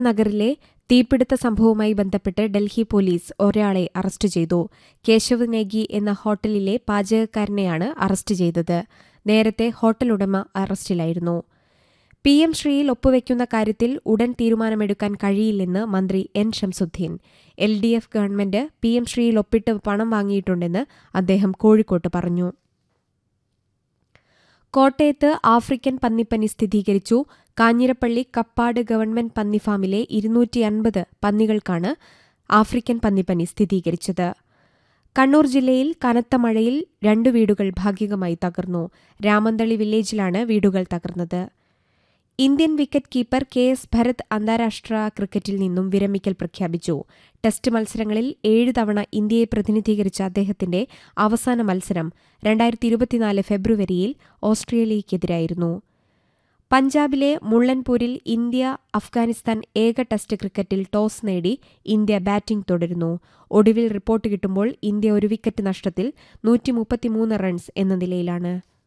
നഗറിലെ തീപിടുത്ത സംഭവവുമായി ബന്ധപ്പെട്ട് ഡൽഹി പോലീസ് ഒരാളെ അറസ്റ്റ് ചെയ്തു കേശവ് നേഗി എന്ന ഹോട്ടലിലെ പാചകക്കാരനെയാണ് അറസ്റ്റ് ചെയ്തത് നേരത്തെ ഹോട്ടൽ ഉടമ അറസ്റ്റിലായിരുന്നു പി എം ശ്രീയിൽ ഒപ്പുവെക്കുന്ന കാര്യത്തിൽ ഉടൻ തീരുമാനമെടുക്കാൻ കഴിയില്ലെന്ന് മന്ത്രി N Shamsuddin L D F government P M ശ്രീയിൽ ഒപ്പിട്ട് പണം വാങ്ങിയിട്ടുണ്ടെന്ന് അദ്ദേഹം കോഴിക്കോട്ട് പറഞ്ഞു കോട്ടയത്ത് ആഫ്രിക്കൻ പന്നിപ്പനി സ്ഥിരീകരിച്ചു കാഞ്ഞിരപ്പള്ളി കപ്പാട് ഗവൺമെന്റ് പന്നി ഫാമിലെ ഇരുന്നൂറ്റി അൻപത് പന്നികൾക്കാണ് ആഫ്രിക്കൻ പന്നിപ്പനി സ്ഥിരീകരിച്ചത് കണ്ണൂർ ജില്ലയിൽ കനത്ത മഴയിൽ രണ്ടു വീടുകൾ ഭാഗികമായി തകർന്നു രാമന്തളി വില്ലേജിലാണ് വീടുകൾ തകർന്നത് Indian wicket keeper K S Bharat അന്താരാഷ്ട്ര ക്രിക്കറ്റിൽ നിന്നും വിരമിക്കൽ പ്രഖ്യാപിച്ചു ടെസ്റ്റ് മത്സരങ്ങളിൽ ഏഴ് തവണ ഇന്ത്യയെ പ്രതിനിധീകരിച്ച അദ്ദേഹത്തിന്റെ അവസാന മത്സരം രണ്ടായിരത്തി ഇരുപത്തിനാല് ഫെബ്രുവരിയിൽ ഓസ്ട്രേലിയയ്ക്കെതിരായിരുന്നു പഞ്ചാബിലെ മുള്ളൻപൂരിൽ ഇന്ത്യ അഫ്ഗാനിസ്ഥാൻ ഏക ടെസ്റ്റ് ക്രിക്കറ്റിൽ ടോസ് നേടി ഇന്ത്യ ബാറ്റിംഗ് തുടരുന്നു ഒടുവിൽ റിപ്പോർട്ട് കിട്ടുമ്പോൾ ഇന്ത്യ ഒരു വിക്കറ്റ് നഷ്ടത്തിൽ നൂറ്റി റൺസ് എന്ന നിലയിലാണ്